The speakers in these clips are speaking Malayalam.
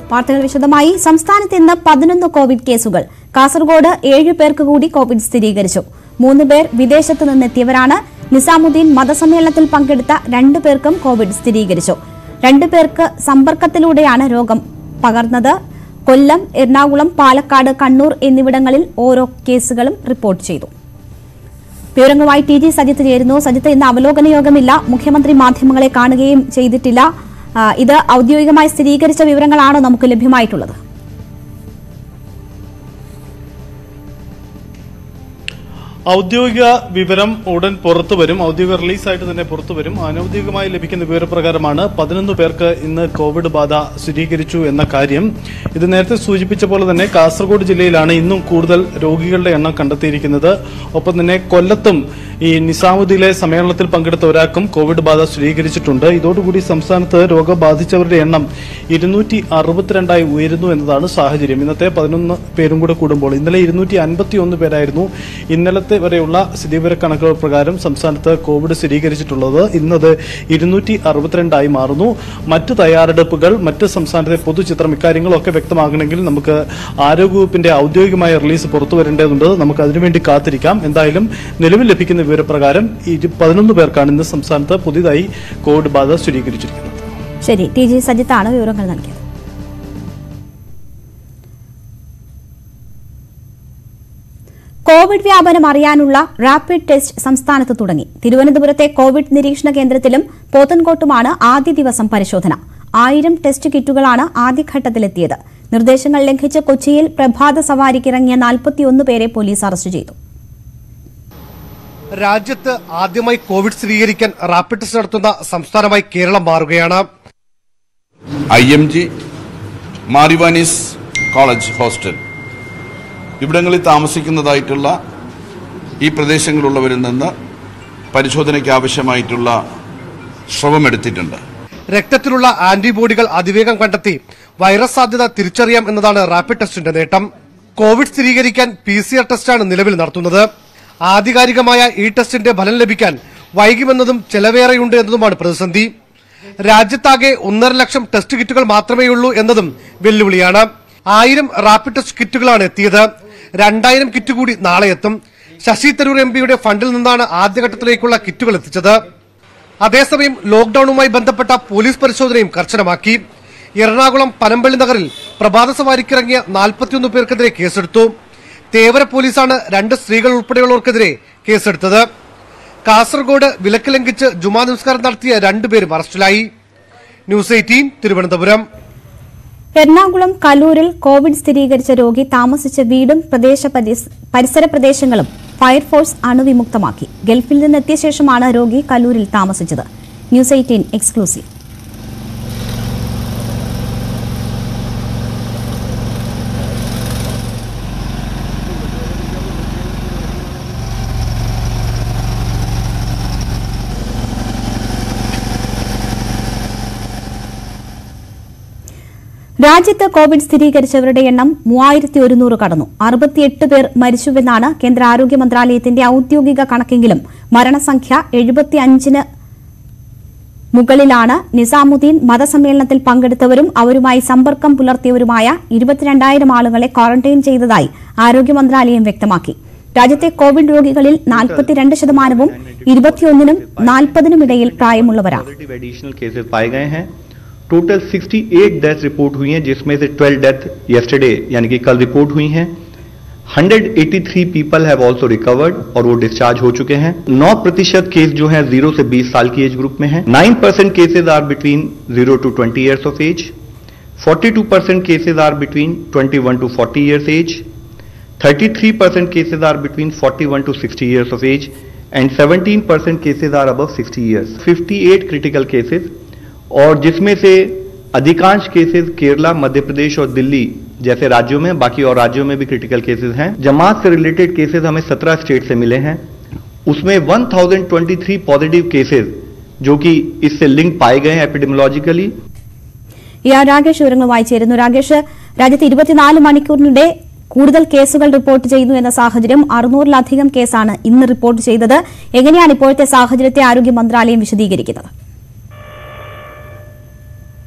വാർത്തകൾ വിശദമായി സംസ്ഥാനത്ത് ഇന്ന് പതിനൊന്ന് കോവിഡ് കേസുകൾ കാസർഗോഡ് ഏഴ് പേർക്ക് കൂടി കോവിഡ് സ്ഥിരീകരിച്ചു മൂന്ന് പേർ വിദേശത്ത് നിന്നെത്തിയവരാണ് നിസാമുദ്ദീൻ മതസമ്മേളനത്തിൽ പങ്കെടുത്ത രണ്ടു പേർക്കും കോവിഡ് സ്ഥിരീകരിച്ചു രണ്ടു പേർക്ക് സമ്പർക്കത്തിലൂടെയാണ് രോഗം പകർന്നത് കൊല്ലം എറണാകുളം പാലക്കാട് കണ്ണൂർ എന്നിവിടങ്ങളിൽ ഓരോ കേസുകളും റിപ്പോർട്ട് ചെയ്തു വിവരങ്ങളുമായി ടി ജി സജിത്ത് ചേരുന്നു സജിത്ത് ഇന്ന് അവലോകന യോഗമില്ല മുഖ്യമന്ത്രി മാധ്യമങ്ങളെ കാണുകയും ചെയ്തിട്ടില്ല ആ, ഇത് ഔദ്യോഗികമായി സ്ഥിരീകരിച്ച വിവരങ്ങളാണോ നമുക്ക് ലഭ്യമായിട്ടുള്ളത് ഔദ്യോഗിക വിവരം ഉടൻ പുറത്തു വരും ഔദ്യോഗിക റിലീസായിട്ട് തന്നെ പുറത്തു വരും അനൌദ്യോഗികമായി ലഭിക്കുന്ന വിവരപ്രകാരമാണ് പതിനൊന്ന് പേർക്ക് ഇന്ന് കോവിഡ് ബാധ സ്ഥിരീകരിച്ചു എന്ന കാര്യം ഇത് നേരത്തെ സൂചിപ്പിച്ച പോലെ തന്നെ കാസർഗോഡ് ജില്ലയിലാണ് ഇന്നും കൂടുതൽ രോഗികളുടെ എണ്ണം കണ്ടെത്തിയിരിക്കുന്നത് ഒപ്പം തന്നെ കൊല്ലത്തും ഈ നിസാമുദ്ദീലെ സമ്മേളനത്തിൽ പങ്കെടുത്ത ഒരാൾക്കും കോവിഡ് ബാധ സ്ഥിരീകരിച്ചിട്ടുണ്ട് ഇതോടുകൂടി സംസ്ഥാനത്ത് രോഗം ബാധിച്ചവരുടെ എണ്ണം ഇരുന്നൂറ്റി അറുപത്തിരണ്ടായി ഉയരുന്നു എന്നതാണ് സാഹചര്യം ഇന്നത്തെ പതിനൊന്ന് പേരും കൂടെ കൂടുമ്പോൾ ഇന്നലെ ഇരുന്നൂറ്റി അൻപത്തി ഒന്ന് പേരായിരുന്നു ഇന്നലത്തെ വരെയുള്ള സ്ഥിതിവിവരക്കണക്കുകൾ പ്രകാരം സംസ്ഥാനത്ത് കോവിഡ് സ്ഥിരീകരിച്ചിട്ടുള്ളത് ഇന്നത് ഇരുന്നൂറ്റി അറുപത്തിരണ്ടായി മാറുന്നു മറ്റ് തയ്യാറെടുപ്പുകൾ മറ്റ് സംസ്ഥാനത്തെ പൊതുചിത്രം ഇക്കാര്യങ്ങളൊക്കെ വ്യക്തമാകണമെങ്കിൽ നമുക്ക് ആരോഗ്യവകുപ്പിന്റെ ഔദ്യോഗികമായ റിലീസ് പുറത്തു വരേണ്ടതുണ്ട് നമുക്ക് അതിനുവേണ്ടി കാത്തിരിക്കാം എന്തായാലും നിലവിൽ ലഭിക്കുന്ന വിവരപ്രകാരം ഇരു- പതിനൊന്ന് പേർക്കാണ് ഇന്ന് സംസ്ഥാനത്ത് പുതിയതായി കോവിഡ് ബാധ സ്ഥിരീകരിച്ചിരിക്കുന്നത് ശരി ടി ജി സജിത്താണ് വിവരങ്ങൾ നൽകിയത് കോവിഡ് വ്യാപനം അറിയാനുള്ള റാപ്പിഡ് ടെസ്റ്റ് സംസ്ഥാനത്ത് തുടങ്ങി തിരുവനന്തപുരത്തെ കോവിഡ് നിരീക്ഷണ കേന്ദ്രത്തിലും പോത്തൻകോട്ടുമാണ് ആദ്യ ദിവസം പരിശോധന ആയിരം ടെസ്റ്റ് കിറ്റുകളാണ് ആദ്യഘട്ടത്തിലെത്തിയത് നിർദ്ദേശങ്ങൾ ലംഘിച്ച് കൊച്ചിയിൽ പ്രഭാത സവാരിക്കിറങ്ങിയ നാൽപ്പത്തിയൊന്ന് പേരെ പോലീസ് അറസ്റ്റ് ചെയ്തു രാജ്യത്ത് ആദ്യമായി കോവിഡ് സ്ഥിരീകരിക്കാൻ റാപ്പിഡ് ടെസ്റ്റ് നടത്തുന്ന സംസ്ഥാനമായി കേരളം മാറുകയാണ് I M G Mar Ivanios college hostel ഇവിടങ്ങളിൽ താമസിക്കുന്നതായിട്ടുള്ള ഈ പ്രദേശങ്ങളിലുള്ളവരിൽ നിന്ന് പരിശോധനയ്ക്ക് ആവശ്യമായിട്ടുള്ള ശ്രമമെടുത്തിട്ടുണ്ട് രക്തത്തിലുള്ള ആന്റിബോഡികൾ അതിവേഗം കണ്ടെത്തി വൈറസ് സാധ്യത തിരിച്ചറിയാം എന്നതാണ് റാപ്പിഡ് ടെസ്റ്റിന്റെ നേട്ടം കോവിഡ് സ്ഥിരീകരിക്കാൻ പി സി ആർ ടെസ്റ്റാണ് നിലവിൽ നടത്തുന്നത് ആധികാരികമായ ഈ ടെസ്റ്റിന്റെ ഫലം ലഭിക്കാൻ വൈകുമെന്നതും ചെലവേറെയുണ്ട് എന്നതുമാണ് പ്രതിസന്ധി രാജ്യത്താകെ ഒന്നര ലക്ഷം ടെസ്റ്റ് കിറ്റുകൾ മാത്രമേയുള്ളൂ എന്നതും വെല്ലുവിളിയാണ് ആയിരം റാപ്പിഡ് ടെസ്റ്റ് കിറ്റുകളാണ് എത്തിയത് രണ്ടായിരം കിറ്റ് കൂടി നാളെ എത്തും ശശി തരൂർ എം പിയുടെ ഫണ്ടിൽ നിന്നാണ് ആദ്യഘട്ടത്തിലേക്കുള്ള കിറ്റുകൾ എത്തിച്ചത് അതേസമയം ലോക്ഡൌണുമായി ബന്ധപ്പെട്ട പോലീസ് പരിശോധനയും കർശനമാക്കി എറണാകുളം പനമ്പള്ളി നഗറിൽ പ്രഭാത സവാരിക്കിറങ്ങിയ നാൽപ്പത്തിയൊന്ന് പേർക്കെതിരെ കേസെടുത്തു തേവര പോലീസാണ് രണ്ട് സ്ത്രീകൾ ഉൾപ്പെടെയുള്ളവർക്കെതിരെ കേസെടുത്തത് കാസർഗോഡ് വിലക്ക് ലംഘിച്ച് ജുമാ നമസ്കാരം നടത്തിയ രണ്ടുപേരും അറസ്റ്റിലായി ന്യൂസ് എയ്റ്റീൻ തിരുവനന്തപുരം എറണാകുളം കലൂരിൽ കോവിഡ് സ്ഥിരീകരിച്ച രോഗി താമസിച്ച വീടും പ്രദേശ പരിസ്- പരിസര പ്രദേശങ്ങളും ഫയർഫോഴ്സ് അണുവിമുക്തമാക്കി ഗൾഫിൽ നിന്നെത്തിയ ശേഷമാണ് രോഗി കലൂരിൽ താമസിച്ചത് ന്യൂസ് എയ്റ്റീൻ എക്സ്ക്ലൂസീവ് രാജ്യത്ത് കോവിഡ് സ്ഥിരീകരിച്ചവരുടെ എണ്ണം മൂവായിരത്തി ഒരുന്നൂറ് കടന്നു അറുപത്തിയെട്ട് പേർ മരിച്ചുവെന്നാണ് കേന്ദ്ര ആരോഗ്യ മന്ത്രാലയത്തിന്റെ ഔദ്യോഗിക കണക്കെങ്കിലും മരണസംഖ്യ എഴുപത്തിയഞ്ചിന് മുകളിലാണ് നിസാമുദ്ദീൻ മതസമ്മേളനത്തിൽ പങ്കെടുത്തവരും അവരുമായി സമ്പർക്കം പുലർത്തിയവരുമായ ഇരുപത്തിരണ്ടായിരം ആളുകളെ ക്വാറന്റൈൻ ചെയ്തതായി ആരോഗ്യ മന്ത്രാലയം വ്യക്തമാക്കി രാജ്യത്തെ കോവിഡ് രോഗികളിൽ നാൽപ്പത്തിരണ്ട് ശതമാനവും ഇരുപത്തിയൊന്നിനും നാൽപ്പതിനും ഇടയിൽ പ്രായമുള്ളവരാണ് पॉजिटिव एडिशनल केसेस पाए गए हैं टोटल 68 डेथ रिपोर्ट हुई हैं जिसमें से 12 डेथ यस्टरडे यानी कि कल रिपोर्ट हुई हैं 183 पीपल हैव आल्सो रिकवर्ड और वो डिस्चार्ज हो चुके हैं 9 प्रतिशत केस जो हैं जीरो से 20 साल की एज ग्रुप में हैं 9 percent cases are between zero to 20 years of age 42 percent cases are between 21 to 40 years age 33 percent cases are between 41 to 60 years of age and 17 percent cases are above 60 years. 58 critical cases और जिसमें से अधिकांश केसेस केरला मध्य प्रदेश और दिल्ली जैसे राज्यों में बाकी और राज्यों में भी क्रिटिकल केसेस हैं जमात से रिलेटेड केसेस हमें 17 स्टेट से मिले हैं उसमें 1023 पॉजिटिव केसेस जो कि इससे लिंक पाए गए हैं एपिडेमोलॉजिकली ഇ ആർ രാകേഷ് വിവരങ്ങളുമായി ചേരുന്നു രാകേഷ് രാജ്യത്ത് ഇരുപത്തിനാല് മണിക്കൂറിനിടെ കൂടുതൽ കേസുകൾ റിപ്പോർട്ട് ചെയ്യുന്നു എന്ന സാഹചര്യം അറുന്നൂറിലധികം കേസാണ് ഇന്ന് റിപ്പോർട്ട് ചെയ്തത് എങ്ങനെയാണ് ഇപ്പോഴത്തെ സാഹചര്യത്തെ ആരോഗ്യ മന്ത്രാലയം വിശദീകരിക്കുന്നത്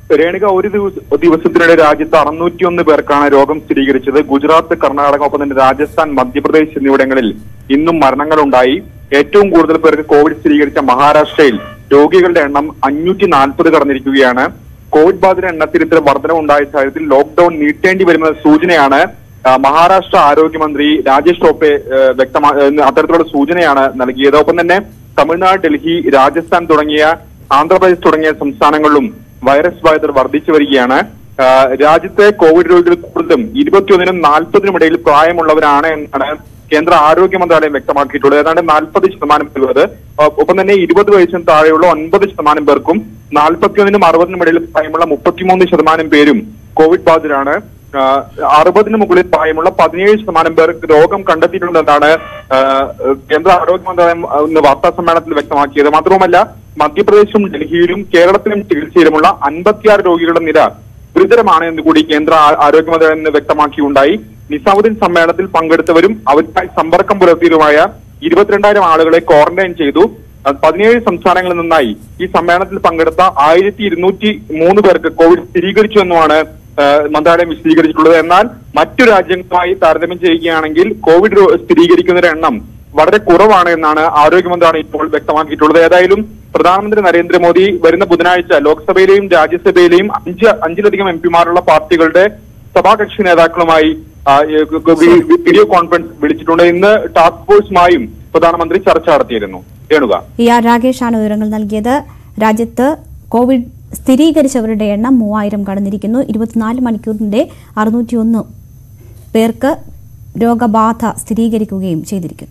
രേണുക ഒരു ദിവസ- ദിവസത്തിനിടെ രാജ്യത്ത് അറുന്നൂറ്റിയൊന്ന് പേർക്കാണ് രോഗം സ്ഥിരീകരിച്ചത് ഗുജറാത്ത് കർണാടക ഒപ്പം തന്നെ രാജസ്ഥാൻ മധ്യപ്രദേശ് എന്നിവിടങ്ങളിൽ ഇന്നും മരണങ്ങളുണ്ടായി ഏറ്റവും കൂടുതൽ പേർക്ക് കോവിഡ് സ്ഥിരീകരിച്ച മഹാരാഷ്ട്രയിൽ രോഗികളുടെ എണ്ണം അഞ്ഞൂറ്റി നാൽപ്പത് കടന്നിരിക്കുകയാണ് കോവിഡ് ബാധിത എണ്ണത്തിൽ ഇത്തരം വർധനവുണ്ടായ സാഹചര്യത്തിൽ ലോക്ഡൌൺ നീട്ടേണ്ടി വരുന്ന സൂചനയാണ് ആ, മഹാരാഷ്ട്ര ആരോഗ്യമന്ത്രി രാജേഷ് ടോപ്പെ ഏഹ്, വ്യക്തമാ ഏഹ്, അത്തരത്തിലുള്ള സൂചനയാണ് നൽകിയത് ഒപ്പം തന്നെ തമിഴ്നാട് ഡൽഹി രാജസ്ഥാൻ തുടങ്ങിയ ആന്ധ്രാപ്രദേശ് തുടങ്ങിയ സംസ്ഥാനങ്ങളിലും വൈറസ് ബാധിതർ വർദ്ധിച്ചു വരികയാണ് ആ, രാജ്യത്തെ കോവിഡ് രോഗികൾ കൂടുതലും ഇരുപത്തിയൊന്നിനും നാൽപ്പതിനും ഇടയിൽ പ്രായമുള്ളവരാണ് എന്നാണ് കേന്ദ്ര ആരോഗ്യ മന്ത്രാലയം വ്യക്തമാക്കിയിട്ടുള്ളത് ഏതാണ്ട് നാൽപ്പത് ശതമാനം പേർ അത് ഒപ്പം തന്നെ ഇരുപത് വയസ്സിന് താഴെയുള്ള ഒൻപത് ശതമാനം പേർക്കും നാൽപ്പത്തിയൊന്നിനും അറുപതിനും ഇടയിൽ പ്രായമുള്ള മുപ്പത്തിമൂന്ന് ശതമാനം പേരും കോവിഡ് ബാധിതരാണ് ആ, അറുപതിന് മുകളിൽ പ്രായമുള്ള പതിനേഴ് ശതമാനം പേർക്ക് രോഗം കണ്ടെത്തിയിട്ടുണ്ടെന്നാണ് ആ, കേന്ദ്ര ആരോഗ്യ മന്ത്രാലയം ആ, ഇന്ന് വാർത്താ സമ്മേളനത്തിൽ വ്യക്തമാക്കിയത് മാത്രവുമല്ല മധ്യപ്രദേശും ഡൽഹിയിലും കേരളത്തിലും ചികിത്സയിലുമുള്ള അൻപത്തിയാറ് രോഗികളുടെ നില ഗുരുതരമാണ് എന്ന് കൂടി കേന്ദ്ര ആ- ആരോഗ്യ മന്ത്രാലയം ഇന്ന് വ്യക്തമാക്കിയുണ്ടായി നിസാമുദ്ദീൻ സമ്മേളനത്തിൽ പങ്കെടുത്തവരും അവരുമായി സമ്പർക്കം പുലർത്തിയതുമായ ഇരുപത്തിരണ്ടായിരം ആളുകളെ ക്വാറന്റൈൻ ചെയ്തു അത് പതിനേഴ് സംസ്ഥാനങ്ങളിൽ നിന്നായി ഈ സമ്മേളനത്തിൽ പങ്കെടുത്ത ആയിരത്തി ഇരുന്നൂറ്റി മൂന്ന് പേർക്ക് കോവിഡ് സ്ഥിരീകരിച്ചു എന്നുമാണ് ആ, മന്ത്രാലയം വിശദീകരിച്ചിട്ടുള്ളത് എന്നാൽ മറ്റു രാജ്യങ്ങളുമായി താരതമ്യം ചെയ്യുകയാണെങ്കിൽ കോവിഡ് രോ- സ്ഥിരീകരിക്കുന്നവരുടെ എണ്ണം വളരെ കുറവാണ് എന്നാണ് ആരോഗ്യ മന്ത്രാലയം ഇപ്പോൾ വ്യക്തമാക്കിയിട്ടുള്ളത് ഏതായാലും പ്രധാനമന്ത്രി നരേന്ദ്രമോദി വരുന്ന ബുധനാഴ്ച ലോക്സഭയിലെയും രാജ്യസഭയിലെയും അഞ്ച് അഞ്ചിലധികം എം പിമാരുള്ള പാർട്ടികളുടെ സഭാകക്ഷി നേതാക്കളുമായി ആ, ഏ, വി- വീഡിയോ കോൺഫറൻസ് വിളിച്ചിട്ടുണ്ട് ഇന്ന് ടാസ്ക് ഫോഴ്സുമായും പ്രധാനമന്ത്രി ചർച്ച നടത്തിയിരുന്നു രേണുക ഇ ആർ രാകേഷാണ് വിവരങ്ങൾ നൽകിയത് രാജ്യത്ത് കോവിഡ് സ്ഥിരീകരിച്ചവരുടെ എണ്ണം മൂവായിരം കടന്നിരിക്കുന്നു ഇരുപത്തിനാല് മണിക്കൂറിന്റെ അറുന്നൂറ്റിയൊന്ന് പേർക്ക് രോഗബാധ സ്ഥിരീകരിക്കുകയും ചെയ്തിരിക്കുന്നു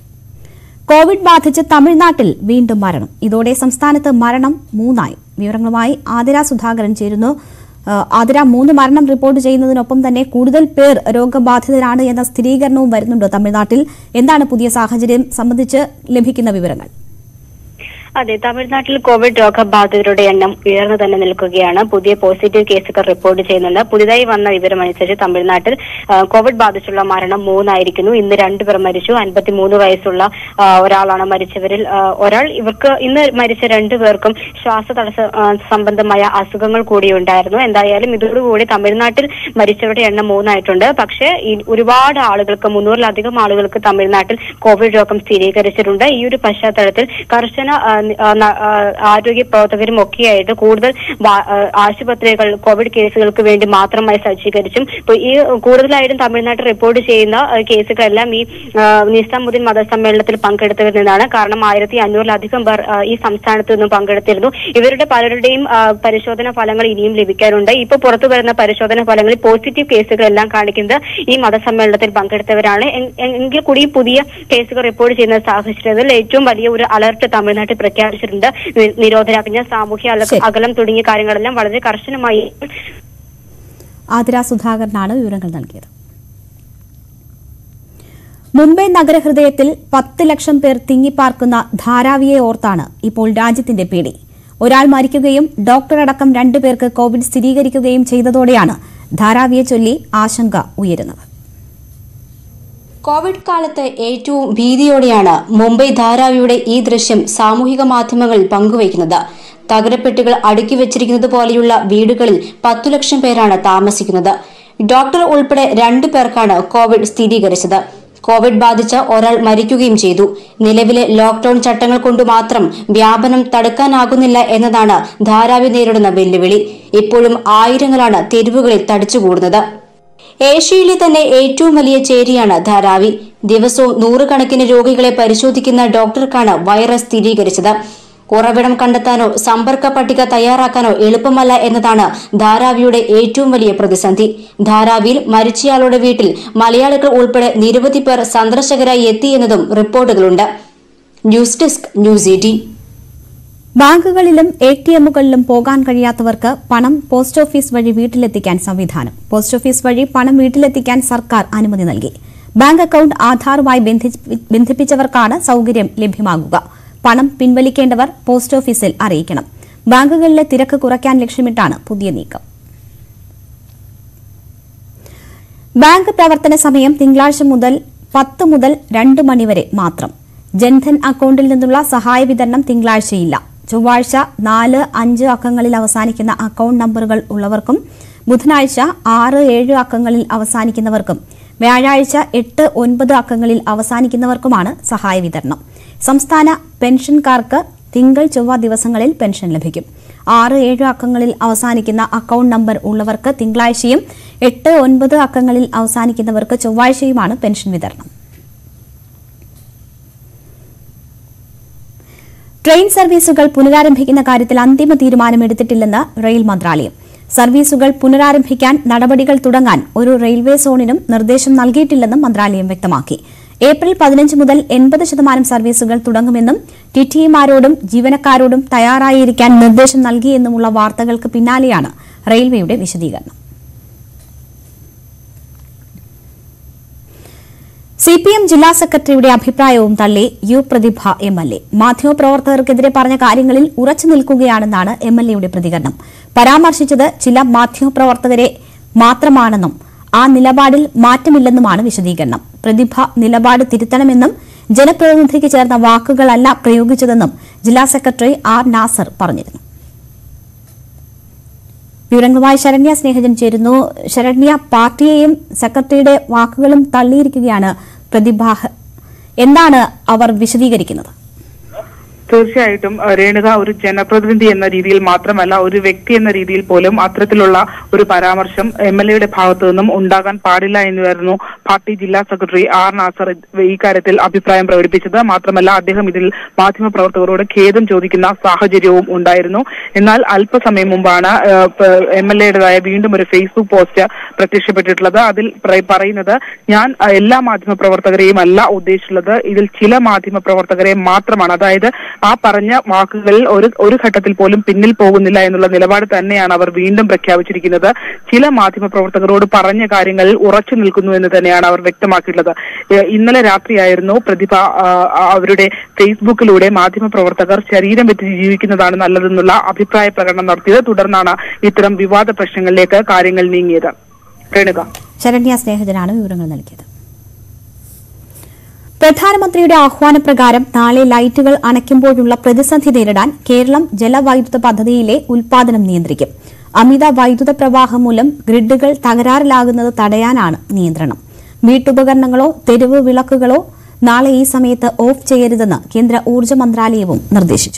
കോവിഡ് ബാധിച്ച് തമിഴ്നാട്ടിൽ വീണ്ടും മരണം ഇതോടെ സംസ്ഥാനത്ത് മരണം മൂന്നായി വിവരങ്ങളുമായി ആതിര സുധാകരൻ ചേരുന്നു ആ, ആതിര മൂന്ന് മരണം റിപ്പോർട്ട് ചെയ്യുന്നതിനൊപ്പം തന്നെ കൂടുതൽ പേർ രോഗബാധിതരാണ് എന്ന സ്ഥിരീകരണവും വരുന്നുണ്ട് തമിഴ്നാട്ടിൽ എന്താണ് പുതിയ സാഹചര്യം സംബന്ധിച്ച് ലഭിക്കുന്ന വിവരങ്ങൾ അതെ തമിഴ്നാട്ടിൽ കോവിഡ് രോഗബാധിതരുടെ എണ്ണം ഉയർന്നു തന്നെ നിൽക്കുകയാണ് പുതിയ പോസിറ്റീവ് കേസുകൾ റിപ്പോർട്ട് ചെയ്യുന്നുണ്ട് പുതിയതായി വന്ന വിവരമനുസരിച്ച് തമിഴ്നാട്ടിൽ ആ, കോവിഡ് ബാധിച്ചുള്ള മരണം മൂന്നായിരിക്കുന്നു ഇന്ന് രണ്ടുപേർ മരിച്ചു അൻപത്തിമൂന്ന് വയസ്സുള്ള ആ, ഒരാളാണ് മരിച്ചവരിൽ ആ, ഒരാൾ ഇവർക്ക് ഇന്ന് മരിച്ച രണ്ടുപേർക്കും ശ്വാസതടസ്സ ആ, സംബന്ധമായ അസുഖങ്ങൾ കൂടിയുണ്ടായിരുന്നു എന്തായാലും ഇതോടുകൂടി തമിഴ്നാട്ടിൽ മരിച്ചവരുടെ എണ്ണം മൂന്നായിട്ടുണ്ട് പക്ഷേ ഈ ഒരുപാട് ആളുകൾക്ക് മുന്നൂറിലധികം ആളുകൾക്ക് തമിഴ്നാട്ടിൽ കോവിഡ് രോഗം സ്ഥിരീകരിച്ചിട്ടുണ്ട് ഈ ഒരു പശ്ചാത്തലത്തിൽ കർശന ആ, നി- ആ, ന- ആ, ആരോഗ്യ പ്രവർത്തകരും ഒക്കെയായിട്ട് കൂടുതൽ വാ- ആ, ആശുപത്രികൾ കോവിഡ് കേസുകൾക്ക് വേണ്ടി മാത്രമായി സജ്ജീകരിച്ചും ഇപ്പൊ ഈ കൂടുതലായിട്ടും തമിഴ്നാട്ടിൽ റിപ്പോർട്ട് ചെയ്യുന്ന ആ, കേസുകളെല്ലാം ഈ ആ, നിസാമുദ്ദീൻ മതസമ്മേളനത്തിൽ പങ്കെടുത്തവരിൽ നിന്നാണ് കാരണം ആയിരത്തി അഞ്ഞൂറിലധികം പേർ ആ, ഈ സംസ്ഥാനത്ത് നിന്നും പങ്കെടുത്തിരുന്നു ഇവരുടെ പലരുടെയും ആ, പരിശോധനാ ഫലങ്ങൾ ഇനിയും ലഭിക്കാനുണ്ട് ഇപ്പൊ പുറത്തു വരുന്ന പരിശോധനാ ഫലങ്ങളിൽ പോസിറ്റീവ് കേസുകളെല്ലാം കാണിക്കുന്നത് ഈ മതസമ്മേളനത്തിൽ പങ്കെടുത്തവരാണ് എ- എ- എങ്കിൽ കൂടി ഈ പുതിയ കേസുകൾ റിപ്പോർട്ട് ചെയ്യുന്ന സാഹചര്യത്തിൽ ഏറ്റവും വലിയ ഒരു അലർട്ട് തമിഴ്നാട്ടിൽ പ്രഖ്യാപിച്ചിട്ടുണ്ട് നി- നിരോധനാജ്ഞ സാമൂഹ്യ അല- ശരി. അകലം തുടങ്ങിയ കാര്യങ്ങളെല്ലാം വളരെ കർശനമായി ആതിര സുധാകരനാണ് വിവരങ്ങൾ നൽകിയത് മുംബൈ നഗരഹൃദയത്തിൽ പത്ത് ലക്ഷം പേർ തിങ്ങിപ്പാർക്കുന്ന ധാരാവിയെ ഓർത്താണ് ഇപ്പോൾ രാജ്യത്തിന്റെ പേടി ഒരാൾ മരിക്കുകയും ഡോക്ടറടക്കം രണ്ടുപേർക്ക് കോവിഡ് സ്ഥിരീകരിക്കുകയും ചെയ്തതോടെയാണ് ധാരാവിയെ ചൊല്ലി ആശങ്ക ഉയരുന്നത് കോവിഡ് കാലത്ത് ഏറ്റവും ഭീതിയോടെയാണ് മുംബൈ ധാരാവിയുടെ ഈ ദൃശ്യം സാമൂഹിക മാധ്യമങ്ങളിൽ പങ്കുവയ്ക്കുന്നത് തകരപ്പെട്ടികൾ അടുക്കി വെച്ചിരിക്കുന്നത് പോലെയുള്ള വീടുകളിൽ പത്തു ലക്ഷം പേരാണ് താമസിക്കുന്നത് ഡോക്ടർ ഉൾപ്പെടെ രണ്ടു പേർക്കാണ് കോവിഡ് സ്ഥിരീകരിച്ചത് കോവിഡ് ബാധിച്ച ഒരാൾ മരിക്കുകയും ചെയ്തു നിലവിലെ ലോക്ഡൌൺ ചട്ടങ്ങൾ കൊണ്ട് മാത്രം വ്യാപനം തടുക്കാനാകുന്നില്ല എന്നതാണ് ധാരാവി നേരിടുന്ന വെല്ലുവിളി ഇപ്പോഴും ആയിരങ്ങളാണ് തെരുവുകളിൽ തടിച്ചുകൂടുന്നത് ഏഷ്യയിലെ തന്നെ ഏറ്റവും വലിയ ചേരിയാണ് ധാരാവി ദിവസവും നൂറുകണക്കിന് രോഗികളെ പരിശോധിക്കുന്ന ഡോക്ടർക്കാണ് വൈറസ് സ്ഥിരീകരിച്ചത് ഉറവിടം കണ്ടെത്താനോ സമ്പർക്ക പട്ടിക തയ്യാറാക്കാനോ എളുപ്പമല്ല എന്നതാണ് ധാരാവിയുടെ ഏറ്റവും വലിയ പ്രതിസന്ധി ധാരാവിയിൽ മരിച്ചയാളുടെ വീട്ടിൽ മലയാളികൾ ഉൾപ്പെടെ നിരവധി പേർ സന്ദർശകരായി എത്തി എന്നതും റിപ്പോർട്ടുകളുണ്ട് ന്യൂസ് ഡെസ്ക് ന്യൂസ് എയ്റ്റീൻ ബാങ്കുകളിലും എ ടി എമ്മുകളിലും പോകാൻ കഴിയാത്തവർക്ക് പണം പോസ്റ്റ് ഓഫീസ് വഴി വീട്ടിലെത്തിക്കാൻ സംവിധാനം പോസ്റ്റ് ഓഫീസ് വഴി പണം വീട്ടിലെത്തിക്കാൻ സർക്കാർ അനുമതി നൽകി ബാങ്ക് അക്കൌണ്ട് ആധാറുമായി ബന്ധിപ്പി- ബന്ധിപ്പിച്ചവർക്കാണ് സൌകര്യം ലഭ്യമാകുക പണം പിൻവലിക്കേണ്ടവർ പോസ്റ്റ് ഓഫീസിൽ അറിയിക്കണം ബാങ്കുകളിലെ തിരക്ക് കുറയ്ക്കാൻ ലക്ഷ്യമിട്ടാണ് പുതിയ നീക്കം ബാങ്ക് പ്രവർത്തന സമയം തിങ്കളാഴ്ച മുതൽ പത്ത് മുതൽ രണ്ട് മണിവരെ മാത്രം ജൻധൻ അക്കൌണ്ടിൽ നിന്നുള്ള സഹായ വിതരണം തിങ്കളാഴ്ചയില്ല ചൊവ്വാഴ്ച നാല് അഞ്ച് അക്കങ്ങളിൽ അവസാനിക്കുന്ന അക്കൌണ്ട് നമ്പറുകൾ ഉള്ളവർക്കും ബുധനാഴ്ച ആറ് ഏഴ് അക്കങ്ങളിൽ അവസാനിക്കുന്നവർക്കും വ്യാഴാഴ്ച എട്ട് ഒൻപത് അക്കങ്ങളിൽ അവസാനിക്കുന്നവർക്കുമാണ് സഹായ വിതരണം സംസ്ഥാന പെൻഷൻകാർക്ക് തിങ്കൾ ചൊവ്വ ദിവസങ്ങളിൽ പെൻഷൻ ലഭിക്കും ആറ് ഏഴ് അക്കങ്ങളിൽ അവസാനിക്കുന്ന അക്കൌണ്ട് നമ്പർ ഉള്ളവർക്ക് തിങ്കളാഴ്ചയും എട്ട് ഒൻപത് അക്കങ്ങളിൽ അവസാനിക്കുന്നവർക്ക് ചൊവ്വാഴ്ചയുമാണ് പെൻഷൻ വിതരണം ട്രെയിൻ സർവീസുകൾ പുനരാരംഭിക്കുന്ന കാര്യത്തിൽ അന്തിമ തീരുമാനമെടുത്തിട്ടില്ലെന്ന് റെയിൽ മന്ത്രാലയം സർവീസുകൾ പുനരാരംഭിക്കാൻ നടപടികൾ തുടങ്ങാൻ ഒരു റെയിൽവേ സോണിനും നിർദ്ദേശം നൽകിയിട്ടില്ലെന്നും മന്ത്രാലയം വ്യക്തമാക്കി ഏപ്രിൽ പതിനഞ്ച് മുതൽ എൺപത് ശതമാനം സർവീസുകൾ തുടങ്ങുമെന്നും ടിറ്റിഇമാരോടും ജീവനക്കാരോടും തയ്യാറായിരിക്കാൻ നിർദ്ദേശം നൽകിയെന്നുമുള്ള വാർത്തകൾക്ക് പിന്നാലെയാണ് റെയിൽവേയുടെ വിശദീകരണം സി പി എം ജില്ലാ സെക്രട്ടറിയുടെ അഭിപ്രായവും തള്ളി U Prathibha M L A മാധ്യമപ്രവർത്തകർക്കെതിരെ പറഞ്ഞ കാര്യങ്ങളിൽ ഉറച്ചു നിൽക്കുകയാണെന്നാണ് എം എൽ എയുടെ പ്രതികരണം പരാമർശിച്ചത് ചില മാധ്യമപ്രവർത്തകരെ മാത്രമാണെന്നും ആ നിലപാടിൽ മാറ്റമില്ലെന്നുമാണ് വിശദീകരണം പ്രതിഭ നിലപാട് തിരുത്തണമെന്നും ജനപ്രതിനിധിക്ക് ചേർന്ന വാക്കുകളല്ല പ്രയോഗിച്ചതെന്നും ജില്ലാ സെക്രട്ടറി ആർ നാസർ പറഞ്ഞിരുന്നു വിവരങ്ങളുമായി ശരണ്യ സ്നേഹജൻ ചേരുന്നു ശരണ്യ പാർട്ടിയെയും സെക്രട്ടറിയുടെ വാക്കുകളും തള്ളിയിരിക്കുകയാണ് പ്രതിഭ എന്താണ് അവർ വിശദീകരിക്കുന്നത് തീർച്ചയായിട്ടും അഹ് രേണുക ഒരു ജനപ്രതിനിധി എന്ന രീതിയിൽ മാത്രമല്ല ഒരു വ്യക്തി എന്ന രീതിയിൽ പോലും അത്തരത്തിലുള്ള ഒരു പരാമർശം എം എൽ എയുടെ ഭാഗത്തു നിന്നും ഉണ്ടാകാൻ പാടില്ല എന്നായിരുന്നു പാർട്ടി ജില്ലാ സെക്രട്ടറി ആർ നാസർ ഈ കാര്യത്തിൽ അഭിപ്രായം പ്രകടിപ്പിച്ചത് മാത്രമല്ല അദ്ദേഹം ഇതിൽ മാധ്യമപ്രവർത്തകരോട് ഖേദം ചോദിക്കുന്ന സാഹചര്യവും ഉണ്ടായിരുന്നു എന്നാൽ അല്പസമയം മുമ്പാണ് എം എൽ എയുടേതായ വീണ്ടും ഒരു ഫേസ്ബുക്ക് പോസ്റ്റ് പ്രത്യക്ഷപ്പെട്ടിട്ടുള്ളത് അതിൽ പറ- പറയുന്നത് ഞാൻ അഹ് എല്ലാ മാധ്യമപ്രവർത്തകരെയും അല്ല ഉദ്ദേശിച്ചുള്ളത് ഇതിൽ ചില മാധ്യമപ്രവർത്തകരെ മാത്രമാണ് അതായത് ആ പറഞ്ഞ വാക്കുകളിൽ ഒരു ഒരു ഘട്ടത്തിൽ പോലും പിന്നിൽ പോകുന്നില്ല എന്നുള്ള നിലപാട് തന്നെയാണ് അവർ വീണ്ടും പ്രഖ്യാപിച്ചിരിക്കുന്നത് ചില മാധ്യമപ്രവർത്തകരോട് പറഞ്ഞ കാര്യങ്ങളിൽ ഉറച്ചു നിൽക്കുന്നു എന്ന് തന്നെയാണ് അവർ വ്യക്തമാക്കിയിട്ടുള്ളത് ഏഹ് ഇന്നലെ രാത്രിയായിരുന്നു പ്രതിഭ ആ, ആ, അവരുടെ ഫേസ്ബുക്കിലൂടെ മാധ്യമപ്രവർത്തകർ ശരീരം വെച്ച് ജീവിക്കുന്നതാണ് നല്ലതെന്നുള്ള അഭിപ്രായ പ്രകടനം നടത്തിയത് തുടർന്നാണ് ഇത്തരം വിവാദ പ്രശ്നങ്ങളിലേക്ക് കാര്യങ്ങൾ നീങ്ങിയത് രേണുക ശരണ്യ സ്നേഹജനാണ് വിവരങ്ങൾ നൽകിയത് പ്രധാനമന്ത്രിയുടെ ആഹ്വാനപ്രകാരം നാളെ ലൈറ്റുകൾ അണയ്ക്കുമ്പോഴുള്ള പ്രതിസന്ധി നേരിടാൻ കേരളം ജലവൈദ്യുത പദ്ധതിയിലെ ഉൽപാദനം നിയന്ത്രിക്കും അമിത വൈദ്യുത പ്രവാഹം മൂലം ഗ്രിഡുകൾ തകരാറിലാകുന്നത് തടയാനാണ് നിയന്ത്രണം വീട്ടുപകരണങ്ങളോ തെരുവ് വിളക്കുകളോ നാളെ ഈ സമയത്ത് ഓഫ് ചെയ്യരുതെന്ന് കേന്ദ്ര ഊർജ്ജ മന്ത്രാലയവും നിർദ്ദേശിച്ചു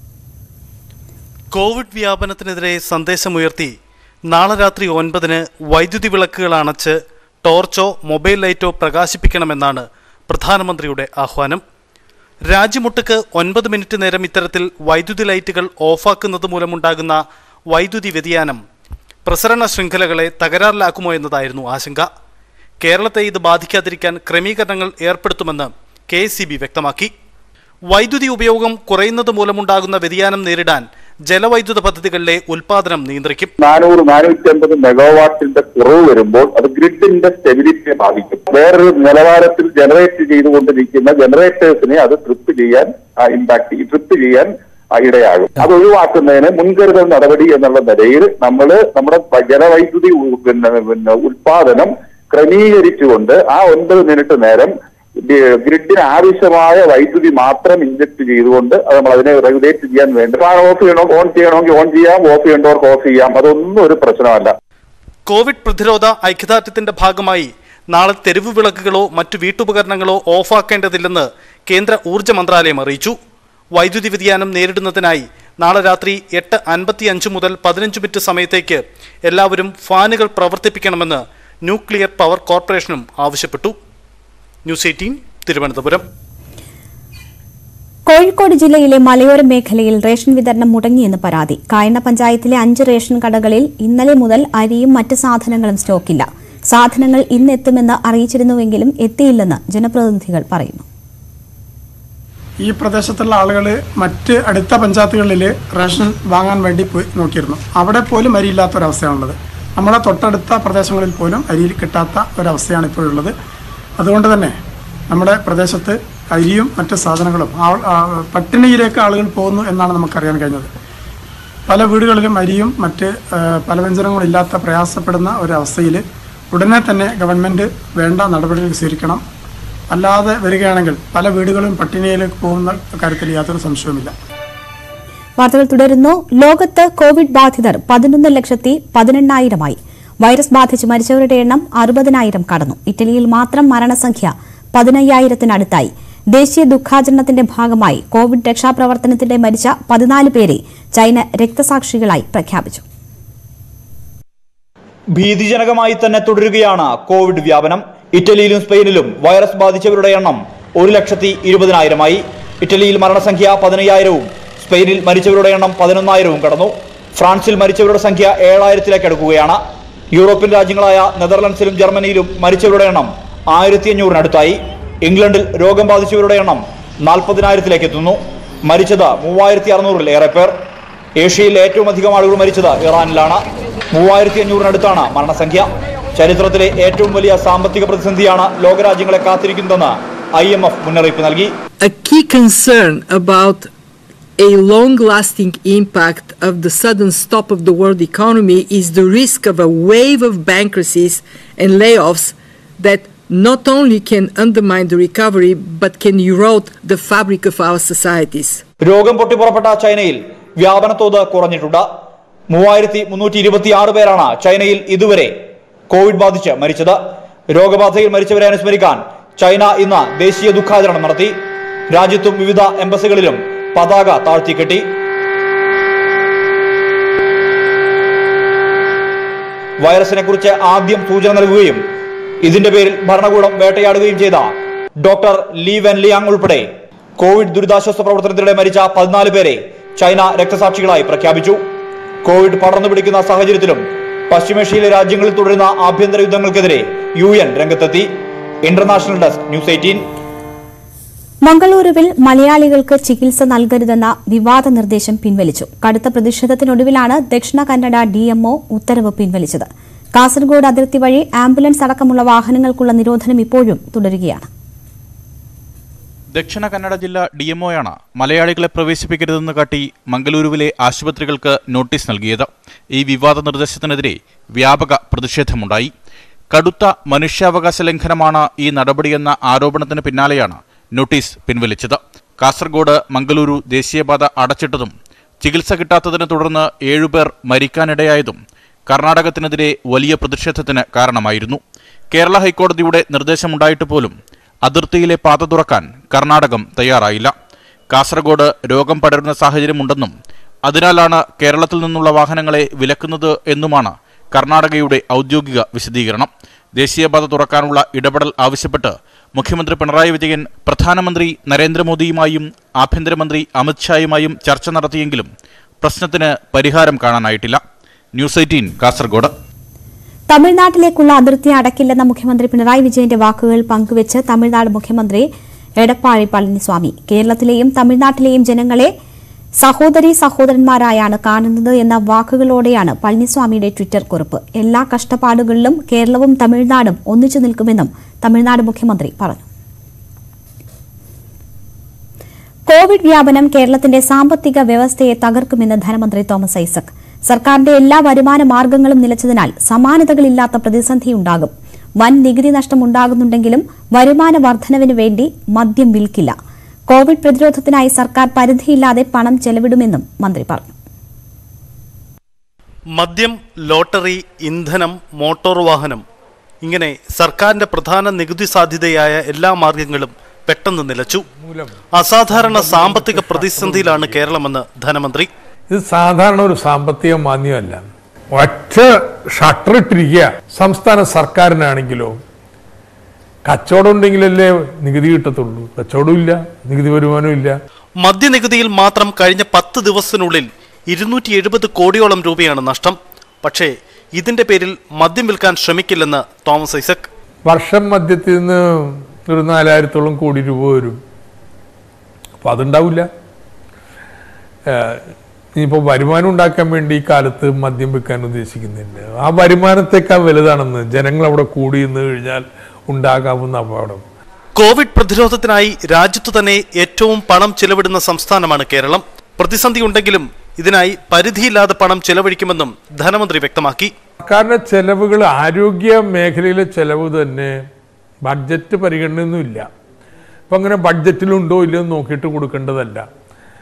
കോവിഡ് വ്യാപനത്തിനെതിരെ സന്ദേശമുയർത്തി നാളെ രാത്രി ഒൻപതിന് വൈദ്യുതി വിളക്കുകൾ അണച്ച് ടോർച്ചോ മൊബൈൽ ലൈറ്റോ പ്രകാശിപ്പിക്കണമെന്നാണ് പ്രധാനമന്ത്രിയുടെ ആഹ്വാനം രാജ്യമൊട്ടുക്ക് ഒൻപത് മിനിറ്റ് നേരം ഇത്തരത്തിൽ വൈദ്യുതി ലൈറ്റുകൾ ഓഫാക്കുന്നത് മൂലമുണ്ടാകുന്ന വൈദ്യുതി വ്യതിയാനം പ്രസരണ ശൃംഖലകളെ തകരാറിലാക്കുമോ എന്നതായിരുന്നു ആശങ്ക കേരളത്തെ ഇത് ബാധിക്കാതിരിക്കാൻ ക്രമീകരണങ്ങൾ ഏർപ്പെടുത്തുമെന്ന് കെ വ്യക്തമാക്കി വൈദ്യുതി ഉപയോഗം കുറയുന്നത് മൂലമുണ്ടാകുന്ന വ്യതിയാനം നേരിടാൻ ജലവൈദ്യുത പദ്ധതികളിലെ ഉൽപാദനം നിയന്ത്രിക്കും നാനൂറ് നാനൂറ്റി അമ്പത് മെഗാവാട്ടിന്റെ കുറവ് വരുമ്പോൾ അത് ഗ്രിഡിന്റെ സ്റ്റെബിലിറ്റിയെ ബാധിക്കും വേറൊരു നിലവാരത്തിൽ ജനറേറ്റ് ചെയ്തുകൊണ്ടിരിക്കുന്ന ജനറേറ്റേഴ്സിനെ അത് ട്രിപ്പ് ചെയ്യാൻ ഇമ്പാക്ട് ട്രിപ്പ് ചെയ്യാൻ ആ, ഇടയാകും അത് ഒഴിവാക്കുന്നതിന് മുൻകരുതൽ നടപടി എന്നുള്ള നിലയിൽ നമ്മൾ നമ്മുടെ വ- ജലവൈദ്യുതി ഉ- പിന്നെ പിന്നെ ഉൽപാദനം ക്രമീകരിച്ചുകൊണ്ട് ആ ഒൻപത് മിനിറ്റ് നേരം ഡി- ഗ്രിഡിന് ആവശ്യമായ വൈദ്യുതി മാത്രം ഇഞ്ചക്ട് ചെയ്തുകൊണ്ട് അത് നമ്മൾ അതിനെ റെഗുലേറ്റ് ചെയ്യാൻ വേണ്ടി ഫാൻ ഓഫ് ചെയ്യണോ ഓൺ ചെയ്യണമെങ്കിൽ ഓൺ ചെയ്യാം ഓഫ് ചെയ്യേണ്ടവർക്ക് ഓഫ് ചെയ്യാം അതൊന്നും ഒരു പ്രശ്നമല്ല കോവിഡ് പ്രതിരോധ ഐക്യദാർഢ്യത്തിന്റെ ഭാഗമായി നാളെ തെരുവ് വിളക്കുകളോ മറ്റു വീട്ടുപകരണങ്ങളോ ഓഫാക്കേണ്ടതില്ലെന്ന് കേന്ദ്ര ഊർജ്ജ മന്ത്രാലയം അറിയിച്ചു വൈദ്യുതി വ്യതിയാനം നേരിടുന്നതിനായി നാളെ രാത്രി എട്ട് അൻപത്തിയഞ്ച് മുതൽ പതിനഞ്ച് മിനിറ്റ് സമയത്തേക്ക് എല്ലാവരും ഫാനുകൾ പ്രവർത്തിപ്പിക്കണമെന്ന് ന്യൂക്ലിയർ പവർ കോർപ്പറേഷനും ആവശ്യപ്പെട്ടു ന്യൂസ് എയ്റ്റീൻ തിരുവനന്തപുരം കോഴിക്കോട് ജില്ലയിലെ മലയോര മേഖലയിൽ റേഷൻ വിതരണം മുടങ്ങിയെന്ന് പരാതി കായണ്ണ പഞ്ചായത്തിലെ അഞ്ച് റേഷൻ കടകളിൽ ഇന്നലെ മുതൽ അരിയും മറ്റ് സാധനങ്ങളും സ്റ്റോക്കില്ല സാധനങ്ങൾ ഇന്നെത്തുമെന്ന് അറിയിച്ചിരുന്നുവെങ്കിലും എത്തിയില്ലെന്ന് ജനപ്രതിനിധികൾ പറയുന്നു ഈ പ്രദേശത്തുള്ള ആളുകൾ മറ്റ് അടുത്ത പഞ്ചായത്തുകളിൽ റേഷൻ വാങ്ങാൻ വേണ്ടി പോയി നോക്കിയിരുന്നു അവിടെ പോലും അരിയില്ലാത്ത ഒരവസ്ഥയാണുള്ളത് നമ്മളെ തൊട്ടടുത്ത പ്രദേശങ്ങളിൽ പോലും അരി കിട്ടാത്ത ഒരവസ്ഥയാണ് ഇപ്പോഴുള്ളത് അതുകൊണ്ട് തന്നെ നമ്മുടെ പ്രദേശത്ത് അരിയും മറ്റ് സാധനങ്ങളും ആ- ആ പട്ടിണിയിലേക്ക് ആളുകൾ പോകുന്നു എന്നാണ് നമുക്കറിയാൻ കഴിഞ്ഞത് പല വീടുകളിലും അരിയും മറ്റ് ആ, പലവ്യഞ്ജനങ്ങളും ഇല്ലാത്ത പ്രയാസപ്പെടുന്ന ഒരവസ്ഥയിൽ ഉടനെ തന്നെ ഗവൺമെൻറ് വേണ്ട നടപടികൾ സ്വീകരിക്കണം അല്ലാതെ വരികയാണെങ്കിൽ പല വീടുകളും പട്ടിണിയിലേക്ക് പോകുന്ന കാര്യത്തിൽ യാതൊരു സംശയവുമില്ല വാർത്തകൾ തുടരുന്നു ലോകത്ത് കോവിഡ് ബാധിതർ പതിനൊന്ന് ലക്ഷത്തി പതിനെണ്ണായിരമായി വൈറസ് ബാധിച്ച് മരിച്ചവരുടെ എണ്ണം അറുപതിനായിരം കടന്നു ഇറ്റലിയിൽ മാത്രം മരണസംഖ്യ പതിനയ്യായിരത്തിനടുത്തായി ദേശീയ ദുഃഖാചരണത്തിന്റെ ഭാഗമായി കോവിഡ് രക്ഷാപ്രവർത്തനത്തിന്റെ മരിച്ച പതിനാല് പേരെ ചൈന രക്തസാക്ഷികളായി പ്രഖ്യാപിച്ചു ഭീതിജനകമായി തന്നെ തുടരുകയാണ് കോവിഡ് വ്യാപനം ഇറ്റലിയിലും സ്പെയിനിലും വൈറസ് ബാധിച്ചവരുടെ എണ്ണം ഒരു ലക്ഷത്തി ഇരുപതിനായിരമായി ഇറ്റലിയിൽ മരണസംഖ്യ പതിനയ്യായിരവും സ്പെയിനിൽ മരിച്ചവരുടെ എണ്ണം പതിനൊന്നായിരവും കടന്നു ഫ്രാൻസിൽ മരിച്ചവരുടെ സംഖ്യ ഏഴായിരത്തിലേക്ക് അടുക്കുകയാണ് യൂറോപ്യൻ രാജ്യങ്ങളായ നെതർലൻഡ്സിലും ജർമ്മനിയിലും മരിച്ചവരുടെ എണ്ണം ആയിരത്തി അഞ്ഞൂറിനടുത്തായി ഇംഗ്ലണ്ടിൽ രോഗം ബാധിച്ചവരുടെ എണ്ണം നാൽപ്പതിനായിരത്തിലേക്ക് എത്തുന്നു മരിച്ചത് മൂവായിരത്തി അറുന്നൂറിൽ ഏറെ പേർ ഏഷ്യയിൽ ഏറ്റവും അധികം ആളുകൾ മരിച്ചത് ഇറാനിലാണ് മൂവായിരത്തി അഞ്ഞൂറിനടുത്താണ് മരണസംഖ്യ ചരിത്രത്തിലെ ഏറ്റവും വലിയ സാമ്പത്തിക പ്രതിസന്ധിയാണ് ലോകരാജ്യങ്ങളെ കാത്തിരിക്കുന്നതെന്ന് ഐ എം എഫ് മുന്നറിയിപ്പ് നൽകി A key concern about a long lasting impact of the sudden stop of the world economy is the risk of a wave of bankruptcies and layoffs that not only can undermine the recovery but can erode the fabric of our societies. രോഗം പൊട്ടിപ്പുറപ്പെട്ട ചൈനയിൽ വ്യാപനത്തോത് കുറഞ്ഞിട്ടുണ്ട് മൂവായിരത്തി മുന്നൂറ്റി ഇരുപത്തി ആറ് പേരാണ് ചൈനയിൽ ഇതുവരെ കോവിഡ് ബാധിച്ച് മരിച്ചത് രോഗബാധയിൽ മരിച്ചവരെ അനുസ്മരിക്കാൻ ചൈന ഇന്ന് ദേശീയ ദുഃഖാചരണം നടത്തി രാജ്യത്തും വിവിധ എംബസികളിലും പതാക താഴ്ത്തിക്കെട്ടി വൈറസിനെ കുറിച്ച് ആദ്യം സൂചന നൽകുകയും ഇതിന്റെ പേരിൽ ഭരണകൂടം വേട്ടയാടുകയും ചെയ്ത ഡോക്ടർ ലീ വെൻ ലിയാങ് ഉൾപ്പെടെ കോവിഡ് ദുരിതാശ്വാസ പ്രവർത്തനത്തിനിടെ മരിച്ച പതിനാല് പേരെ ചൈന രക്തസാക്ഷികളായി പ്രഖ്യാപിച്ചു കോവിഡ് പടർന്നു പിടിക്കുന്ന സാഹചര്യത്തിലും പശ്ചിമേഷ്യയിലെ രാജ്യങ്ങളിൽ തുടരുന്ന ആഭ്യന്തര യുദ്ധങ്ങൾക്കെതിരെ യു എൻ രംഗത്തെത്തി ഇന്റർനാഷണൽ ഡെസ്ക് ന്യൂസ് എയ്റ്റീൻ മംഗളൂരുവിൽ മലയാളികൾക്ക് ചികിത്സ നൽകരുതെന്ന വിവാദ നിർദ്ദേശം പിൻവലിച്ചു കടുത്ത പ്രതിഷേധത്തിനൊടുവിലാണ് ദക്ഷിണ കന്നഡ ഡിഎംഒ ഉത്തരവ് പിൻവലിച്ചത് കാസർഗോഡ് അതിർത്തി വഴി ആംബുലൻസ് അടക്കമുള്ള വാഹനങ്ങൾക്കുള്ള നിരോധനം ഇപ്പോഴും തുടരുകയാണ് ദക്ഷിണ കന്നഡ ജില്ല ഡിഎംഒയാണ് മലയാളികളെ പ്രവേശിപ്പിക്കരുതെന്ന് കാട്ടി മംഗലൂരുവിലെ ആശുപത്രികൾക്ക് നോട്ടീസ് നൽകിയത് ഈ വിവാദ നിർദ്ദേശത്തിനെതിരെ വ്യാപക പ്രതിഷേധമുണ്ടായി കടുത്ത മനുഷ്യാവകാശ ലംഘനമാണ് ഈ നടപടിയെന്ന ആരോപണത്തിന് പിന്നാലെയാണ് നോട്ടീസ് പിൻവലിച്ചത് കാസർഗോഡ് മംഗലൂരു ദേശീയപാത അടച്ചിട്ടതും ചികിത്സ കിട്ടാത്തതിനെ തുടർന്ന് ഏഴുപേർ മരിക്കാനിടയായതും കർണാടകത്തിനെതിരെ വലിയ പ്രതിഷേധത്തിന് കാരണമായിരുന്നു കേരള ഹൈക്കോടതിയുടെ നിർദ്ദേശമുണ്ടായിട്ട് പോലും അതിർത്തിയിലെ പാത തുറക്കാൻ കർണാടകം തയ്യാറായില്ല കാസർഗോഡ് രോഗം പടരുന്ന സാഹചര്യമുണ്ടെന്നും അതിനാലാണ് കേരളത്തിൽ നിന്നുള്ള വാഹനങ്ങളെ വിലക്കുന്നത് എന്നുമാണ് കർണാടകയുടെ ഔദ്യോഗിക വിശദീകരണം ദേശീയപാത തുറക്കാനുള്ള ഇടപെടൽ ആവശ്യപ്പെട്ട് മുഖ്യമന്ത്രി പിണറായി വിജയൻ പ്രധാനമന്ത്രി നരേന്ദ്രമോദിയുമായും ആഭ്യന്തരമന്ത്രി അമിത്ഷായുമായും ചർച്ച നടത്തിയെങ്കിലും പ്രശ്നത്തിന് പരിഹാരം കാണാനായിട്ടില്ല ന്യൂസ് എയ്റ്റീൻ കാസർഗോഡ് തമിഴ്നാട്ടിലേക്കുള്ള അതിർത്തി അടക്കില്ലെന്ന മുഖ്യമന്ത്രി പിണറായി വിജയന്റെ വാക്കുകൾ പങ്കുവച്ച് തമിഴ്നാട് മുഖ്യമന്ത്രി എടപ്പാടി പളനിസ്വാമി കേരളത്തിലെയും തമിഴ്നാട്ടിലെയും ജനങ്ങളെ സഹോദരി സഹോദരന്മാരായാണ് കാണുന്നത് എന്ന വാക്കുകളോടെയാണ് പളനിസ്വാമിയുടെ ട്വിറ്റർ കുറിപ്പ് എല്ലാ കഷ്ടപ്പാടുകളിലും കേരളവും തമിഴ്നാടും ഒന്നിച്ചു നിൽക്കുമെന്നും തമിഴ്നാട് മുഖ്യമന്ത്രി പറഞ്ഞു കോവിഡ് വ്യാപനം കേരളത്തിന്റെ സാമ്പത്തിക വ്യവസ്ഥയെ തകർക്കുമെന്ന് ധനമന്ത്രി തോമസ് ഐസക് സർക്കാരിന്റെ എല്ലാ വരുമാന മാർഗങ്ങളും നിലച്ചതിനാൽ സമാനതകളില്ലാത്ത പ്രതിസന്ധിയുണ്ടാകും വൻ നികുതി നഷ്ടം ഉണ്ടാകുന്നുണ്ടെങ്കിലും വരുമാന വർധനവിന് വേണ്ടി മദ്യം വിൽക്കില്ല കോവിഡ് പ്രതിരോധത്തിനായി സർക്കാർ പരിധിയില്ലാതെ പണം ചെലവിടുമെന്നും മന്ത്രി പറഞ്ഞു മദ്യം ലോട്ടറി ഇന്ധനം മോട്ടോർ വാഹനം ഇങ്ങനെ സർക്കാരിന്റെ പ്രധാന നികുതി സാധ്യതയായ എല്ലാ മാർഗങ്ങളും പെട്ടെന്ന് നിലച്ചു അസാധാരണ സാമ്പത്തിക പ്രതിസന്ധിയിലാണ് കേരളമെന്ന് ധനമന്ത്രി ഇത് സാധാരണ ഒരു സാമ്പത്തിക മാന്ദ്യമല്ല ഒറ്റ ഷട്ടർ ഇട്ടിരിക്കുക സംസ്ഥാന സർക്കാരിനാണെങ്കിലോ കച്ചവടം ഉണ്ടെങ്കിലല്ലേ നികുതി കിട്ടത്തുള്ളൂ കച്ചവടവും ഇല്ല നികുതി വരുമാനവും ഇല്ല മദ്യനികുതിയിൽ മാത്രം കഴിഞ്ഞ പത്ത് ദിവസത്തിനുള്ളിൽ ഇരുന്നൂറ്റി എഴുപത് കോടിയോളം രൂപയാണ് നഷ്ടം പക്ഷേ ഇതിന്റെ പേരിൽ മദ്യം വിൽക്കാൻ ശ്രമിക്കില്ലെന്ന് തോമസ് ഐസക് വർഷം മദ്യത്തിൽ നിന്ന് ഒരു നാലായിരത്തോളം കോടി രൂപ വരും അപ്പോൾ അതുണ്ടാവില്ല ഇനിയിപ്പോൾ വരുമാനം ഉണ്ടാക്കാൻ വേണ്ടി ഈ കാലത്ത് മദ്യം വിൽക്കാൻ ഉദ്ദേശിക്കുന്നുണ്ട് ആ വരുമാനത്തേക്കാൾ വലുതാണെന്ന് ജനങ്ങൾ അവിടെ കൂടി നിന്ന് കഴിഞ്ഞാൽ ഉണ്ടാകാവുന്ന അപകടം കോവിഡ് പ്രതിരോധത്തിനായി രാജ്യത്തു തന്നെ ഏറ്റവും പണം ചിലവിടുന്ന സംസ്ഥാനമാണ് കേരളം പ്രതിസന്ധി ഉണ്ടെങ്കിലും ഇതിനായി പരിധിയില്ലാതെ പണം ചെലവഴിക്കുമെന്നും ധനമന്ത്രി വ്യക്തമാക്കി സർക്കാരിന്റെ ചെലവുകൾ ആരോഗ്യ മേഖലയിലെ ചെലവ് തന്നെ ബഡ്ജറ്റ് പരിഗണനയൊന്നുമില്ല അപ്പം അങ്ങനെ ബഡ്ജറ്റിലുണ്ടോ ഇല്ലയോ എന്ന് നോക്കിയിട്ട് കൊടുക്കേണ്ടതല്ല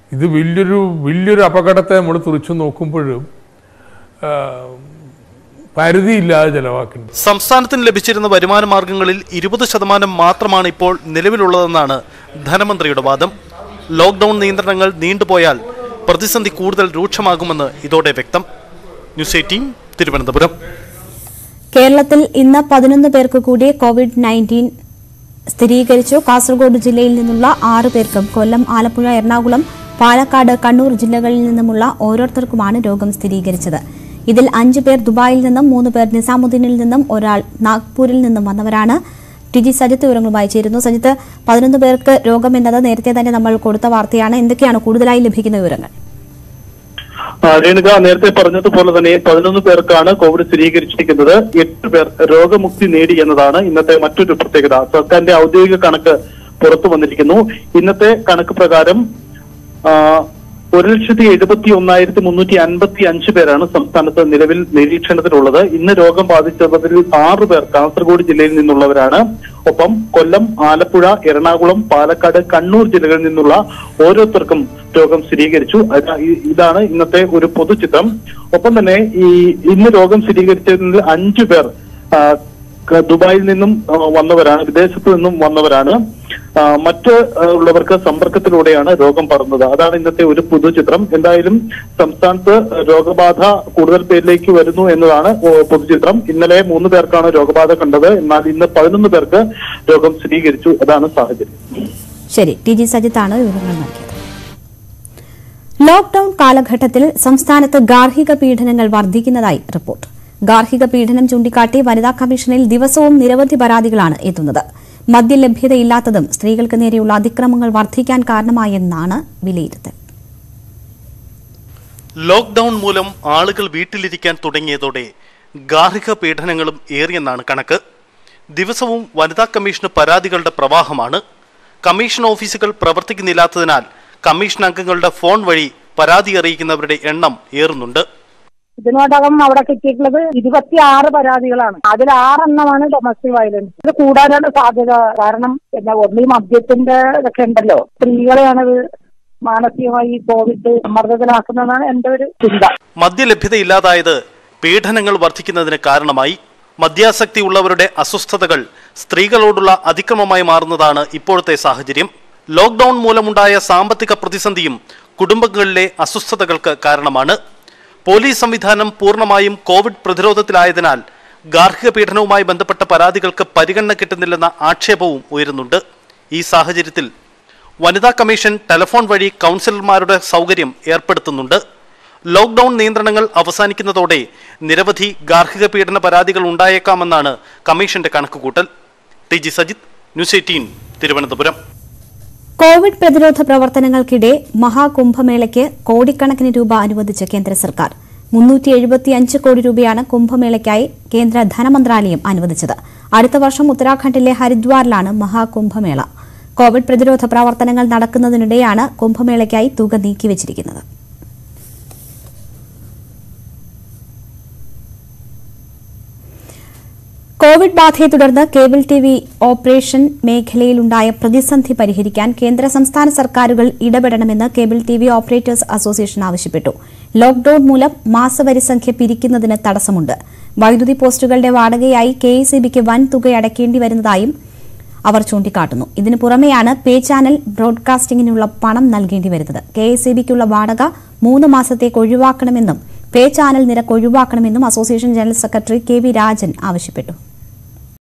ഇത് വലിയൊരു വലിയൊരു അപകടത്തെ നമ്മൾ തുറച്ചു നോക്കുമ്പോഴും ആ, പരിധിയില്ലാതെ ചെലവാക്കുന്നുണ്ട് സംസ്ഥാനത്തിന് ലഭിച്ചിരുന്ന വരുമാന മാർഗങ്ങളിൽ ഇരുപത് ശതമാനം മാത്രമാണ് ഇപ്പോൾ നിലവിലുള്ളതെന്നാണ് ധനമന്ത്രിയുടെ വാദം ലോക്ഡൌൺ നിയന്ത്രണങ്ങൾ നീണ്ടുപോയാൽ പ്രതിസന്ധി കൂടുതൽ രൂക്ഷമാകുമെന്ന് ഇതോടെ വ്യക്തം ന്യൂസ് എയ്റ്റീൻ തിരുവനന്തപുരം കേരളത്തിൽ ഇന്ന് പതിനൊന്ന് പേർക്ക് കൂടി കോവിഡ് നയൻറ്റീൻ സ്ഥിരീകരിച്ചു കാസർഗോഡ് ജില്ലയിൽ നിന്നുള്ള ആറ് പേർക്കും കൊല്ലം ആലപ്പുഴ എറണാകുളം പാലക്കാട് കണ്ണൂർ ജില്ലകളിൽ നിന്നുമുള്ള ഓരോരുത്തർക്കുമാണ് രോഗം സ്ഥിരീകരിച്ചത് ഇതിൽ അഞ്ചു പേർ ദുബായിൽ നിന്നും മൂന്ന് പേർ നിസാമുദ്ദീനിൽ നിന്നും ഒരാൾ നാഗ്പൂരിൽ നിന്നും വന്നവരാണ് ടി ജി സജിത്ത് വിവരങ്ങളുമായി ചേരുന്നു സജിത്ത് പതിനൊന്ന് പേർക്ക് രോഗം എന്നത് നേരത്തെ തന്നെ നമ്മൾ കൊടുത്ത വാർത്തയാണ് എന്തൊക്കെയാണ് കൂടുതലായി ലഭിക്കുന്ന വിവരങ്ങൾ ആ, രേണുക നേരത്തെ പറഞ്ഞതുപോലെ തന്നെ പതിനൊന്ന് പേർക്കാണ് കോവിഡ് സ്ഥിരീകരിച്ചിരിക്കുന്നത് എട്ട് പേർ രോഗമുക്തി നേടി എന്നതാണ് ഇന്നത്തെ മറ്റൊരു പ്രത്യേകത സർക്കാരിന്റെ ഔദ്യോഗിക കണക്ക് പുറത്തു വന്നിരിക്കുന്നു ഇന്നത്തെ കണക്ക് പ്രകാരം ആ, ഒരു ലക്ഷത്തി എഴുപത്തി ഒന്നായിരത്തി മുന്നൂറ്റി അൻപത്തി അഞ്ച് പേരാണ് സംസ്ഥാനത്ത് നിലവിൽ നിരീക്ഷണത്തിലുള്ളത് ഇന്ന് രോഗം ബാധിച്ചവരിൽ ആറ് പേർ കാസർഗോഡ് ജില്ലയിൽ നിന്നുള്ളവരാണ് ഒപ്പം കൊല്ലം ആലപ്പുഴ എറണാകുളം പാലക്കാട് കണ്ണൂർ ജില്ലകളിൽ നിന്നുള്ള ഓരോരുത്തർക്കും രോഗം സ്ഥിരീകരിച്ചു അത- ഇ- ഇതാണ് ഇന്നത്തെ ഒരു പൊതുചിത്രം ഒപ്പം തന്നെ ഈ ഇന്ന് രോഗം സ്ഥിരീകരിച്ചതിൽ അഞ്ചു പേർ ആ, ക- ദുബായിൽ നിന്നും ആ, വന്നവരാണ് വിദേശത്തു നിന്നും വന്നവരാണ് ആ, മറ്റ് ആ, ഉള്ളവർക്ക് സമ്പർക്കത്തിലൂടെയാണ് രോഗം പടർന്നത് അതാണ് ഇന്നത്തെ ഒരു പൊതുചിത്രം എന്തായാലും സംസ്ഥാനത്ത് രോഗബാധ കൂടുതൽ പേരിലേക്ക് വരുന്നു എന്നതാണ് ഓ, പൊതുചിത്രം ഇന്നലെ മൂന്ന് പേർക്കാണ് രോഗബാധ കണ്ടത് എന്നാൽ ഇന്ന് പതിനൊന്ന് പേർക്ക് രോഗം സ്ഥിരീകരിച്ചു അതാണ് സാഹചര്യം ശരി ടി ജി സജിത്താണ് വിവരങ്ങൾ നൽകിയത് ലോക്ഡൌൺ കാലഘട്ടത്തിൽ സംസ്ഥാനത്ത് ഗാർഹിക പീഡനങ്ങൾ വർദ്ധിക്കുന്നതായി റിപ്പോർട്ട് ഗാർഹിക പീഡനം ചൂണ്ടിക്കാട്ടി വനിതാ കമ്മീഷനിൽ ദിവസവും നിരവധി പരാതികളാണ് എത്തുന്നത് മദ്യലഭ്യതയില്ലാത്തതും സ്ത്രീകൾക്ക് നേരെയുള്ള അതിക്രമങ്ങൾ വർദ്ധിക്കാൻ കാരണമായെന്നാണ് വിലയിരുത്തൽ ലോക്ഡൌൺ മൂലം ആളുകൾ വീട്ടിലിരിക്കാൻ തുടങ്ങിയതോടെ ഗാർഹിക പീഡനങ്ങളും ഏറിയെന്നാണ് കണക്ക് ദിവസവും വനിതാ കമ്മീഷന് പരാതികളുടെ പ്രവാഹമാണ് കമ്മീഷൻ ഓഫീസുകൾ പ്രവർത്തിക്കുന്നില്ലാത്തതിനാൽ കമ്മീഷൻ അംഗങ്ങളുടെ ഫോൺ വഴി പരാതി അറിയിക്കുന്നവരുടെ എണ്ണം ഏറുന്നുണ്ട് ഇതിനോടകം അവിടെ കിട്ടിയിട്ടുള്ളത് ഇരുപത്തിയാറ് പരാതികളാണ് അതിൽ ആറെണ്ണമാണ് ഡൊമസ്റ്റിക് വയലൻസ് ഇത് കൂടാനാണ് സാധ്യത കാരണം പിന്നെ ഒന്ന് ഈ മദ്യത്തിന്റെ ഇതൊക്കെ ഉണ്ടല്ലോ സ്ത്രീകളെയാണ് ഇത് മാനസികമായി ഈ കോവിഡ് സമ്മർദ്ദത്തിലാക്കുന്നതാണ് എന്റെ ഒരു ചിന്ത മദ്യലഭ്യതയില്ലാതായത് പീഡനങ്ങൾ വർദ്ധിക്കുന്നതിന് കാരണമായി മദ്യാസക്തി ഉള്ളവരുടെ അസ്വസ്ഥതകൾ സ്ത്രീകളോടുള്ള അതിക്രമമായി മാറുന്നതാണ് ഇപ്പോഴത്തെ സാഹചര്യം ലോക്ഡൌൺ മൂലമുണ്ടായ സാമ്പത്തിക പ്രതിസന്ധിയും കുടുംബങ്ങളിലെ അസ്വസ്ഥതകൾക്ക് കാരണമാണ് പോലീസ് സംവിധാനം പൂർണ്ണമായും കോവിഡ് പ്രതിരോധത്തിലായതിനാൽ ഗാർഹിക പീഡനവുമായി ബന്ധപ്പെട്ട പരാതികൾക്ക് പരിഗണന കിട്ടുന്നില്ലെന്ന ആക്ഷേപവും ഉയരുന്നുണ്ട് ഈ സാഹചര്യത്തിൽ വനിതാ കമ്മീഷൻ ടെലഫോൺ വഴി കൗൺസിലർമാരുടെ സൗകര്യം ഏർപ്പെടുത്തുന്നുണ്ട് ലോക്ഡൌൺ നിയന്ത്രണങ്ങൾ അവസാനിക്കുന്നതോടെ നിരവധി ഗാർഹിക പീഡന പരാതികൾ ഉണ്ടായേക്കാമെന്നാണ് കമ്മീഷന്റെ കണക്കുകൂട്ടൽ T G Sajith news eighteen Thiruvananthapuram Covid പ്രതിരോധ പ്രവർത്തനങ്ങൾക്കിടെ മഹാകുംഭമേളയ്ക്ക് കോടിക്കണക്കിന് രൂപ അനുവദിച്ച കേന്ദ്ര സർക്കാർ മുന്നൂറ്റി എഴുപത്തിയഞ്ച് കോടി രൂപയാണ് കുംഭമേളയ്ക്കായി കേന്ദ്ര ധനമന്ത്രാലയം അനുവദിച്ചത് അടുത്ത വർഷം ഉത്തരാഖണ്ഡിലെ ഹരിദ്വാറിലാണ് മഹാകുംഭമേള കോവിഡ് പ്രതിരോധ പ്രവർത്തനങ്ങൾ നടക്കുന്നതിനിടെയാണ് കുംഭമേളയ്ക്കായി തുക നീക്കിവച്ചിരിക്കുന്നത് കോവിഡ് ബാധയെ തുടർന്ന് കേബിൾ ടി വി ഓപ്പറേഷൻ മേഖലയിലുണ്ടായ പ്രതിസന്ധി പരിഹരിക്കാൻ കേന്ദ്ര സംസ്ഥാന സർക്കാരുകൾ ഇടപെടണമെന്ന് cable T V operators association ആവശ്യപ്പെട്ടു ലോക്ഡൌൺ മൂലം മാസവരിസംഖ്യ പിരിക്കുന്നതിന് തടസ്സമുണ്ട് വൈദ്യുതി പോസ്റ്റുകളുടെ വാടകയായി കെ എസ് വൻ തുക അടയ്ക്കേണ്ടി വരുന്നതായും അവർ ചൂണ്ടിക്കാട്ടുന്നു ഇതിനു പുറമെയാണ് പേ ചാനൽ ബ്രോഡ്കാസ്റ്റിംഗിനുള്ള പണം നൽകേണ്ടി വരുന്നത് കെ എസ് വാടക മൂന്ന് മാസത്തേക്ക് ഒഴിവാക്കണമെന്നും പേ ചാനൽ നിരക്ക് ഒഴിവാക്കണമെന്നും association general secretary K V Rajan ആവശ്യപ്പെട്ടു